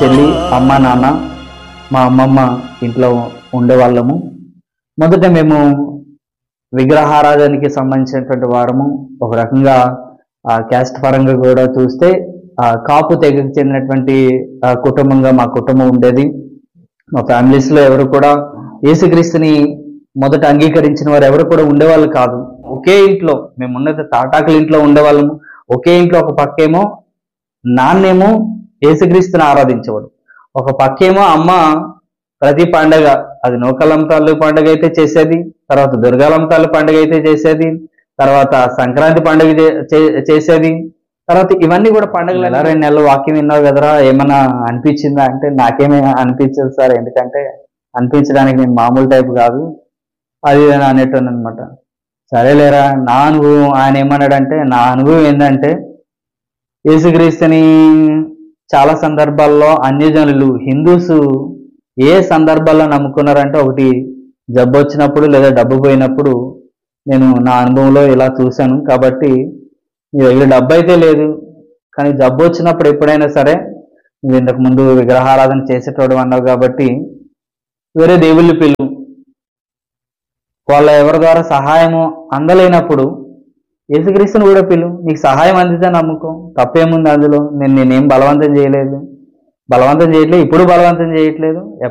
చెల్లి అమ్మ నాన్న మా అమ్మమ్మ ఇంట్లో ఉండేవాళ్ళము మొదట మేము విగ్రహారాధనకి సంబంధించినటువంటి వారము ఒక రకంగా ఆ క్యాస్ట్ పరంగా కూడా చూస్తే ఆ కాపు తెగకు చెందినటువంటి ఆ, కుటుంబంగా మా కుటుంబం ఉండేది మా ఫ్యామిలీస్ లో ఎవరు కూడా యేసుక్రీస్తుని మొదట అంగీకరించిన వారు ఎవరు కూడా ఉండేవాళ్ళు కాదు ఒకే ఇంట్లో మేము ఉన్నది తాటాకుల ఇంట్లో ఉండేవాళ్ళము ఒకే ఇంట్లో ఒక పక్కేమో నాన్నేమో యేసుక్రీస్తుని ఆరాధించేవాడు ఒక పక్కేమో అమ్మ ప్రతి పండగ అది నూకలంతాలు పండుగ అయితే చేసేది తర్వాత దుర్గాలంతాలు పండుగ అయితే చేసేది తర్వాత సంక్రాంతి పండుగ చే- చే- చేసేది తర్వాత ఇవన్నీ కూడా పండుగలు ఎలా రెండు నెలలు వాక్యం విన్నావు కదరా ఏమన్నా అనిపించిందా అంటే నాకేమీ అనిపించదు సార్ ఎందుకంటే అనిపించడానికి నేను మామూలు టైప్ కాదు అది ఇది అని అనేటాను అనమాట సరేలేరా నా అనుభవం ఆయన ఏమన్నాడంటే నా అనుభవం ఏంటంటే యేసుక్రీస్తుని చాలా సందర్భాల్లో అన్యజనులు హిందూస్ ఏ సందర్భాల్లో నమ్ముకున్నారంటే ఒకటి జబ్బు వచ్చినప్పుడు లేదా డబ్బు పోయినప్పుడు నేను నా అనుభవంలో ఇలా చూశాను కాబట్టి నీ దగ్గర డబ్బు అయితే లేదు కానీ జబ్బు వచ్చినప్పుడు ఎప్పుడైనా సరే నువ్వు ఇంతకు ముందు విగ్రహారాధన చేసేటోడు అన్నావు కాబట్టి వేరే దేవుళ్ళు పిలువు వాళ్ళ ఎవరి ద్వారా సహాయము అందలేనప్పుడు యేసుక్రీస్తుని కూడా పిలు నీకు సహాయం అందితే నమ్ముకో తప్పేముంది అందులో నేను నేనేం బలవంతం చేయలేదు బలవంతం చేయట్లేదు ఇప్పుడు బలవంతం చేయట్లేదు